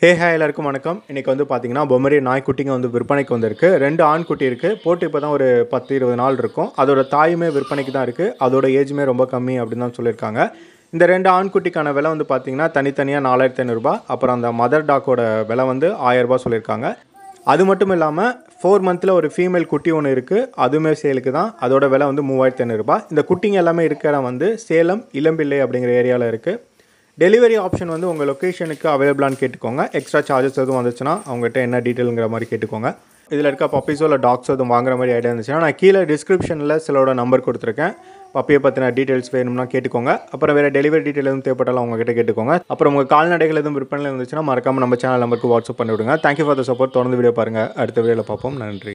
hey hi எல்லாருக்கும் வணக்கம் இன்றைக்கி வந்து பார்த்தீங்கன்னா பொம்மரி நாய்க்குட்டிங்க வந்து விற்பனைக்கு வந்திருக்கு ரெண்டு ஆண் குட்டி இருக்குது போட்டு இப்போ தான் ஒரு பத்து இருபது நாள் இருக்கும் அதோட தாயுமே விற்பனைக்கு தான் இருக்குது அதோட ஏஜுமே ரொம்ப கம்மி அப்படின்னு தான் சொல்லியிருக்காங்க இந்த ரெண்டு ஆண் குட்டிக்கான விலை வந்து பார்த்தீங்கன்னா தனித்தனியாக நாலாயிரத்தி ஐநூறுரூபா அப்புறம் அந்த மதர் டாக்கோட விலை வந்து ஆயிரரூபா சொல்லியிருக்காங்க அது மட்டும் இல்லாமல் ஃபோர் மந்தில் ஒரு ஃபீமேல் குட்டி ஒன்று இருக்குது அதுவுமே சேலுக்கு தான் அதோட விலை வந்து மூவாயிரத்தி ஐநூறுரூபா இந்த குட்டிங்க எல்லாமே இருக்கிற இடம் வந்து சேலம் இளம்பிள்ளை அப்படிங்கிற ஏரியாவில் இருக்குது டெலிவரி ஆப்ஷன் வந்து உங்கள் லொக்கேஷனுக்கு அவைலபிளான்னு கேட்டுக்கோங்க எக்ஸ்ட்ரா சார்ஜஸ் எதுவும் வந்துச்சுன்னா அவங்ககிட்ட என்ன டீட்டெயிலுங்கிற மாதிரி கேட்டுக்கோங்க இதில் இருக்க பப்பீஸோ இல்லை டாக்ஸோ எதுவும் வாங்குற மாதிரி ஐடியா இருந்துச்சுன்னா நான் கீழே டிஸ்கிரிப்ஷனில் சிலோட நம்பர் கொடுத்துருக்கேன் பப்பியை பற்றின டீட்டெயில்ஸ் வேணும்னா கேட்டுக்கோங்க அப்புறம் வேறு டெலிவரி டீட்டெயில் எதுவும் தேவைப்பட்டாலும் உங்ககிட்ட கேட்டுக்கோங்க அப்புறம் உங்கள் கால்நடைகள் எதுவும் விற்பனையில் இருந்துச்சுன்னா மறக்காமல் நம்ம சேனல் நம்பருக்கு வாட்ஸ்அப் பண்ணி விடுங்க தேங்க்யூ ஃபார் த சப்போர்ட் தொடர்ந்து வீடியோ பாருங்கள் அடுத்த வீடியோவில் பார்ப்போம் நன்றி